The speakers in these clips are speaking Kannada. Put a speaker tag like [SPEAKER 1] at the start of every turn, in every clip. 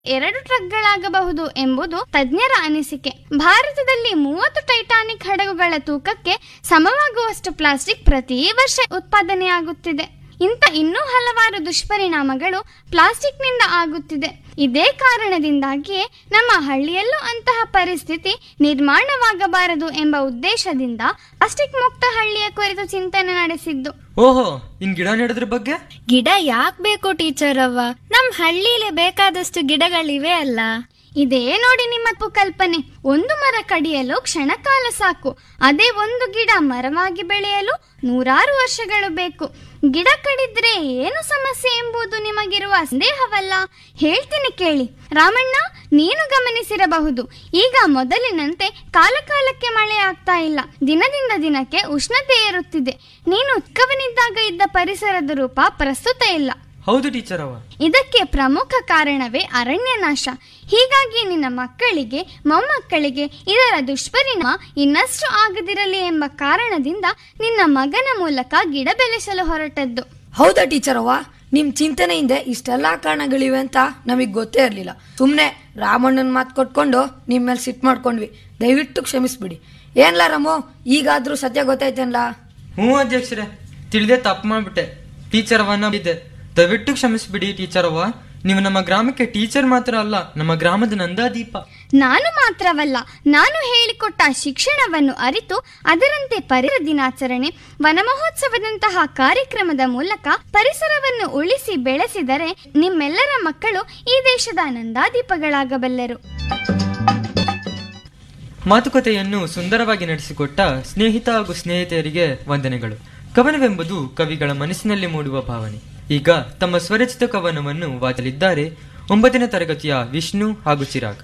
[SPEAKER 1] ಎರಡು ಟ್ರಕ್ಗಳಾಗಬಹುದು ಎಂಬುದು ತಜ್ಞರ ಅನಿಸಿಕೆ ಭಾರತದಲ್ಲಿ ಮೂವತ್ತು ಟೈಟಾನಿಕ್ ಹಡಗುಗಳ ತೂಕಕ್ಕೆ ಸಮವಾಗುವಷ್ಟು ಪ್ಲಾಸ್ಟಿಕ್ ಪ್ರತಿ ವರ್ಷ ಉತ್ಪಾದನೆಯಾಗುತ್ತಿದೆ ಇಂಥ ಇನ್ನೂ ಹಲವಾರು ದುಷ್ಪರಿಣಾಮಗಳು ಪ್ಲಾಸ್ಟಿಕ್ನಿಂದ ಆಗುತ್ತಿದೆ ಇದೇ ಕಾರಣದಿಂದಾಗಿಯೇ ನಮ್ಮ ಹಳ್ಳಿಯಲ್ಲೂ ಅಂತಹ ಪರಿಸ್ಥಿತಿ ನಿರ್ಮಾಣವಾಗಬಾರದು ಎಂಬ ಉದ್ದೇಶದಿಂದ ಪ್ಲಾಸ್ಟಿಕ್ ಮುಕ್ತ ಹಳ್ಳಿಯ ಕುರಿತು ಚಿಂತನೆ ನಡೆಸಿದ್ದು
[SPEAKER 2] ಓಹೋ ಇನ್ ಗಿಡ ನೆಡೋದ್ರ ಬಗ್ಗೆ
[SPEAKER 3] ಗಿಡ ಯಾಕ್ ಬೇಕು ಟೀಚರ್ ಅವ್ವ ನಮ್ ಹಳ್ಳಿಲಿ ಬೇಕಾದಷ್ಟು ಗಿಡಗಳಿವೆ ಅಲ್ಲ
[SPEAKER 1] ಇದೇ ನೋಡಿ ನಿಮ್ಮ ತಪ್ಪು ಕಲ್ಪನೆ ಒಂದು ಮರ ಕಡಿಯಲು ಕ್ಷಣಕಾಲ ಸಾಕು ಅದೇ ಒಂದು ಗಿಡ ಮರವಾಗಿ ಬೆಳೆಯಲು ನೂರಾರು ವರ್ಷಗಳು ಬೇಕು ಗಿಡ ಕಡಿದ್ರೆ ಏನು ಸಮಸ್ಯೆ ಎಂಬುದು ನಿಮಗಿರುವ ಸಂದೇಹವಲ್ಲ ಹೇಳ್ತೀನಿ ಕೇಳಿ ರಾಮಣ್ಣ ನೀನು ಗಮನಿಸಿರಬಹುದು ಈಗ ಮೊದಲಿನಂತೆ ಕಾಲಕಾಲಕ್ಕೆ ಮಳೆ ಆಗ್ತಾ ಇಲ್ಲ ದಿನದಿಂದ ದಿನಕ್ಕೆ ಉಷ್ಣತೆ ಏರುತ್ತಿದೆ ನೀನು ಚಿಕ್ಕವನಿದ್ದಾಗ ಇದ್ದ ಪರಿಸರದ ರೂಪ ಪ್ರಸ್ತುತ ಇಲ್ಲ
[SPEAKER 2] ಹೌದು ಟೀಚರ್ ಅವ
[SPEAKER 1] ಇದಕ್ಕೆ ಪ್ರಮುಖ ಕಾರಣವೇ ಅರಣ್ಯನಾಶ ಹೀಗಾಗಿ ನಿನ್ನ ಮಕ್ಕಳಿಗೆ ಮೊಮ್ಮಕ್ಕಳಿಗೆ ಇದರ ದುಷ್ಪರಿಣಾಮ ಇನ್ನಷ್ಟು ಆಗದಿರಲಿ ಎಂಬ ಕಾರಣದಿಂದ ನಿನ್ನ ಮಗನ ಮೂಲಕ ಗಿಡ ಬೆಳೆಸಲು ಹೊರಟದ್ದು
[SPEAKER 4] ಹೌದಾ ಟೀಚರ್ ಅವ್ವ ನಿಮ್ ಚಿಂತನೆಯಿಂದ ಇಷ್ಟೆಲ್ಲಾ ಕಾರಣಗಳಿವೆ ಅಂತ ನಮಗ್ ಗೊತ್ತೇ ಇರ್ಲಿಲ್ಲ ಸುಮ್ನೆ ರಾಮಣ್ಣನ ಮಾತು ಕೊಟ್ಕೊಂಡು ನಿಮ್ ಮೇಲೆ ಸಿಟ್ ಮಾಡ್ಕೊಂಡ್ವಿ ದಯವಿಟ್ಟು ಕ್ಷಮಿಸ್ಬಿಡಿ ಏನ್ಲ ರಾಮು ಈಗಾದ್ರೂ ಸತ್ಯ ಗೊತ್ತಾಯ್ತೇನ್ಲ
[SPEAKER 2] ಹ್ಞೂ ಅಧ್ಯಕ್ಷರೇ ತಿಳಿದೆ ತಪ್ಪು ಮಾಡ್ಬಿಟ್ಟೆ ಟೀಚರ್ ಅವನ್ನ ಬಿದ್ದೆ ದಯವಿಟ್ಟು ಕ್ಷಮಿಸ್ಬಿಡಿ ಟೀಚರ್ ಅವ್ವ ನೀವು ನಮ್ಮ ಗ್ರಾಮಕ್ಕೆ ಟೀಚರ್ ಮಾತ್ರ ಅಲ್ಲ ನಮ್ಮ ಗ್ರಾಮದ ನಂದಾದೀಪ
[SPEAKER 1] ನಾನು ಮಾತ್ರವಲ್ಲ ನಾನು ಹೇಳಿಕೊಟ್ಟ ಶಿಕ್ಷಣವನ್ನು ಅರಿತು ಅದರಂತೆ ಪರಿಸರ ದಿನಾಚರಣೆ ವನಮಹೋತ್ಸವದಂತಹ ಕಾರ್ಯಕ್ರಮದ ಮೂಲಕ ಪರಿಸರವನ್ನು ಉಳಿಸಿ ಬೆಳೆಸಿದರೆ ನಿಮ್ಮೆಲ್ಲರ ಮಕ್ಕಳು ಈ ದೇಶದ ನಂದಾದೀಪಗಳಾಗಬಲ್ಲರು
[SPEAKER 2] ಮಾತುಕತೆಯನ್ನು ಸುಂದರವಾಗಿ ನಡೆಸಿಕೊಟ್ಟ ಸ್ನೇಹಿತ ಹಾಗೂ ಸ್ನೇಹಿತೆಯರಿಗೆ ವಂದನೆಗಳು ಕವನವೆಂಬುದು ಕವಿಗಳ ಮನಸ್ಸಿನಲ್ಲಿ ಮೂಡುವ ಭಾವನೆ ಈಗ ತಮ್ಮ ಸ್ವರಚಿತ ಕವನವನ್ನು ವಾದಲಿದ್ದಾರೆ ಒಂಬತ್ತನೇ ತರಗತಿಯ ವಿಷ್ಣು ಹಾಗೂ ಚಿರಾಗ್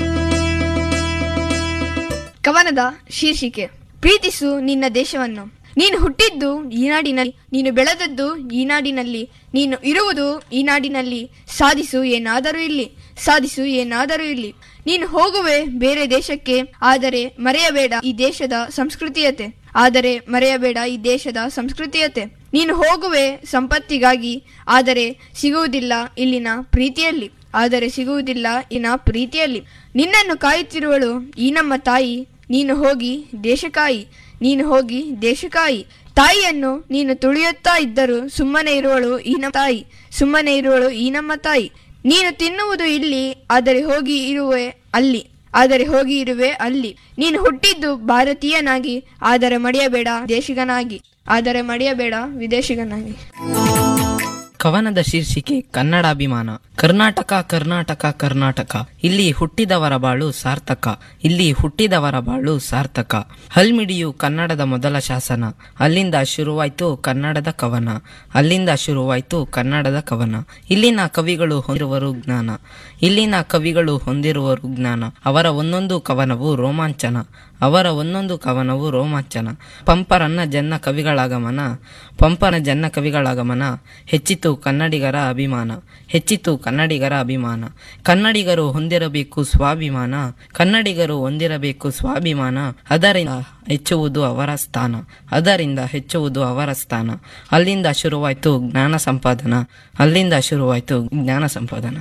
[SPEAKER 5] ಕವನದ ಶೀರ್ಷಿಕೆ ಪ್ರೀತಿಸು ನಿನ್ನ ದೇಶವನ್ನು ನೀನು ಹುಟ್ಟಿದ್ದು ಈ ನಾಡಿನಲ್ಲಿ ನೀನು ಬೆಳೆದದ್ದು ಈ ನಾಡಿನಲ್ಲಿ ನೀನು ಇರುವುದು ಈ ನಾಡಿನಲ್ಲಿ ಸಾಧಿಸು ಏನಾದರೂ ಇಲ್ಲಿ ಸಾಧಿಸು ಏನಾದರೂ ಇಲ್ಲಿ ನೀನು ಹೋಗುವೆ ಬೇರೆ ದೇಶಕ್ಕೆ ಆದರೆ ಮರೆಯಬೇಡ ಈ ದೇಶದ ಸಂಸ್ಕೃತಿಯತೆ ಆದರೆ ಮರೆಯಬೇಡ ಈ ದೇಶದ ಸಂಸ್ಕೃತಿಯತೆ ನೀನು ಹೋಗುವೆ ಸಂಪತ್ತಿಗಾಗಿ ಆದರೆ ಸಿಗುವುದಿಲ್ಲ ಇಲ್ಲಿನ ಪ್ರೀತಿಯಲ್ಲಿ ಆದರೆ ಸಿಗುವುದಿಲ್ಲ ಇನ್ನ ಪ್ರೀತಿಯಲ್ಲಿ ನಿನ್ನನ್ನು ಕಾಯುತ್ತಿರುವಳು ಈ ನಮ್ಮ ತಾಯಿ ನೀನು ಹೋಗಿ ದೇಶಕಾಯಿ ನೀನು ಹೋಗಿ ದೇಶಕಾಯಿ ತಾಯಿಯನ್ನು ನೀನು ತುಳಿಯುತ್ತಾ ಇದ್ದರೂ ಸುಮ್ಮನೆ ಇರುವಳು ಈ ನಮ್ಮ ತಾಯಿ ಸುಮ್ಮನೆ ಇರುವಳು ಈ ನಮ್ಮ ತಾಯಿ ನೀನು ತಿನ್ನುವುದು ಇಲ್ಲಿ ಆದರೆ ಹೋಗಿ ಇರುವೆ ಅಲ್ಲಿ ಆದರೆ ಹೋಗಿ ಇರುವೆ ಅಲ್ಲಿ ನೀನು ಹುಟ್ಟಿದ್ದು ಭಾರತೀಯನಾಗಿ ಆದರೆ ಮಡಿಯಬೇಡ ದೇಶಿಗನಾಗಿ ಆದರೆ ಮಡಿಯಬೇಡ ವಿದೇಶಿಗನಾಗಿ
[SPEAKER 6] ಕವನದ ಶೀರ್ಷಿಕೆ ಕನ್ನಡಾಭಿಮಾನ ಕರ್ನಾಟಕ ಕರ್ನಾಟಕ ಕರ್ನಾಟಕ ಇಲ್ಲಿ ಹುಟ್ಟಿದವರ ಬಾಳು ಸಾರ್ಥಕ ಇಲ್ಲಿ ಹುಟ್ಟಿದವರ ಬಾಳು ಸಾರ್ಥಕ ಹಲ್ಮಿಡಿಯು ಕನ್ನಡದ ಮೊದಲ ಶಾಸನ ಅಲ್ಲಿಂದ ಶುರುವಾಯ್ತು ಕನ್ನಡದ ಕವನ ಅಲ್ಲಿಂದ ಶುರುವಾಯ್ತು ಕನ್ನಡದ ಕವನ ಇಲ್ಲಿನ ಕವಿಗಳು ಹೊಂದಿರುವರು ಜ್ಞಾನ ಇಲ್ಲಿನ ಕವಿಗಳು ಹೊಂದಿರುವರು ಜ್ಞಾನ ಅವರ ಒಂದೊಂದು ಕವನವು ರೋಮಾಂಚನ ಅವರ ಒಂದೊಂದು ಕವನವು ರೋಮಾಂಚನ ಪಂಪರನ್ನ ಜನ್ನ ಕವಿಗಳಾಗಮನ ಪಂಪನ ಜನ್ನ ಕವಿಗಳಾಗಮನ ಹೆಚ್ಚಿತು ಕನ್ನಡಿಗರ ಅಭಿಮಾನ ಹೆಚ್ಚಿತು ಕನ್ನಡಿಗರ ಅಭಿಮಾನ ಕನ್ನಡಿಗರು ಹೊಂದಿರಬೇಕು ಸ್ವಾಭಿಮಾನ ಕನ್ನಡಿಗರು ಹೊಂದಿರಬೇಕು ಸ್ವಾಭಿಮಾನ ಅದರಿಂದ ಹೆಚ್ಚುವುದು ಅವರ ಸ್ಥಾನ ಅದರಿಂದ ಹೆಚ್ಚುವುದು ಅವರ ಸ್ಥಾನ ಅಲ್ಲಿಂದ ಶುರುವಾಯ್ತು ಜ್ಞಾನ ಸಂಪಾದನ ಅಲ್ಲಿಂದ ಶುರುವಾಯ್ತು ಜ್ಞಾನ ಸಂಪಾದನ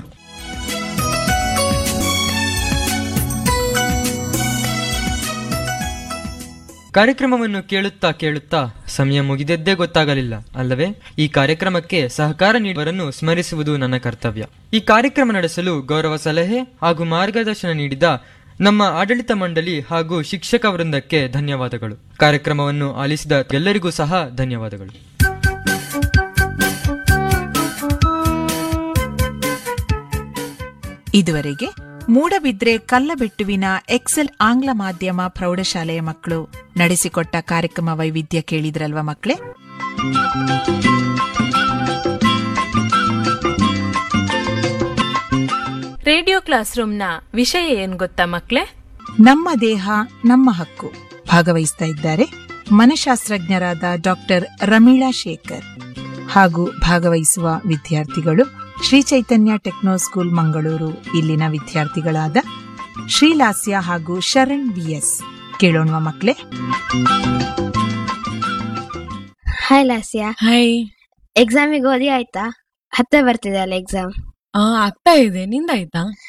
[SPEAKER 2] ಕಾರ್ಯಕ್ರಮವನ್ನು ಕೇಳುತ್ತಾ ಕೇಳುತ್ತಾ ಸಮಯ ಮುಗಿದದ್ದೇ ಗೊತ್ತಾಗಲಿಲ್ಲ ಅಲ್ಲವೇ ಈ ಕಾರ್ಯಕ್ರಮಕ್ಕೆ ಸಹಕಾರ ನೀಡುವವರನ್ನು ಸ್ಮರಿಸುವುದು ನನ್ನ ಕರ್ತವ್ಯ ಈ ಕಾರ್ಯಕ್ರಮ ನಡೆಸಲು ಗೌರವ ಸಲಹೆ ಹಾಗೂ ಮಾರ್ಗದರ್ಶನ ನೀಡಿದ ನಮ್ಮ ಆಡಳಿತ ಮಂಡಳಿ ಹಾಗೂ ಶಿಕ್ಷಕ ವೃಂದಕ್ಕೆ ಧನ್ಯವಾದಗಳು ಕಾರ್ಯಕ್ರಮವನ್ನು ಆಲಿಸಿದ ಎಲ್ಲರಿಗೂ ಸಹ ಧನ್ಯವಾದಗಳು
[SPEAKER 7] ಇದುವರೆಗೆ ಮೂಡಬಿದ್ರೆ ಕಲ್ಲಬೆಟ್ಟುವಿನ ಎಕ್ಸೆಲ್ ಆಂಗ್ಲ ಮಾಧ್ಯಮ ಪ್ರೌಢಶಾಲೆಯ ಮಕ್ಕಳು ನಡೆಸಿಕೊಟ್ಟ ಕಾರ್ಯಕ್ರಮ ವೈವಿಧ್ಯ ಕೇಳಿದ್ರಲ್ವಾ ಮಕ್ಕಳೇ
[SPEAKER 8] ರೇಡಿಯೋ ಕ್ಲಾಸ್ ರೂಮ್ನ ವಿಷಯ ಏನ್ ಗೊತ್ತಾ ಮಕ್ಳೇ
[SPEAKER 7] ನಮ್ಮ ದೇಹ ನಮ್ಮ ಹಕ್ಕು ಭಾಗವಹಿಸ್ತಾ ಇದ್ದಾರೆ ಮನಶಾಸ್ತ್ರಜ್ಞರಾದ ಡಾಕ್ಟರ್ ರಮೀಳಾ ಶೇಖರ್ ಹಾಗೂ ಭಾಗವಹಿಸುವ ವಿದ್ಯಾರ್ಥಿಗಳು ಶ್ರೀ ಚೈತನ್ಯ ಟೆಕ್ನೋ ಸ್ಕೂಲ್ ಮಂಗಳೂರು ಇಲ್ಲಿನ ವಿದ್ಯಾರ್ಥಿಗಳಾದ ಶ್ರೀಲಾಸ್ಯ ಹಾಗೂ ಶರಣ್ ವಿಎಸ್ ಕೇಳೋಣ ಮಕ್ಕಳೇ
[SPEAKER 3] ಹಾಯ್ ಲಾಸ್ಯ
[SPEAKER 6] ಹಾಯ್
[SPEAKER 3] ಎಕ್ಸಾಮಿಗೆ ಓದಿ ಆಯ್ತಾ ಹತ್ತೆ ಬರ್ತಿದೆ ಅಲ್ಲ ಎಕ್ಸಾಮ್
[SPEAKER 9] ಆ ಆಗ್ತಾ ಇದೆ ನಿಂದಾಯ್ತಾ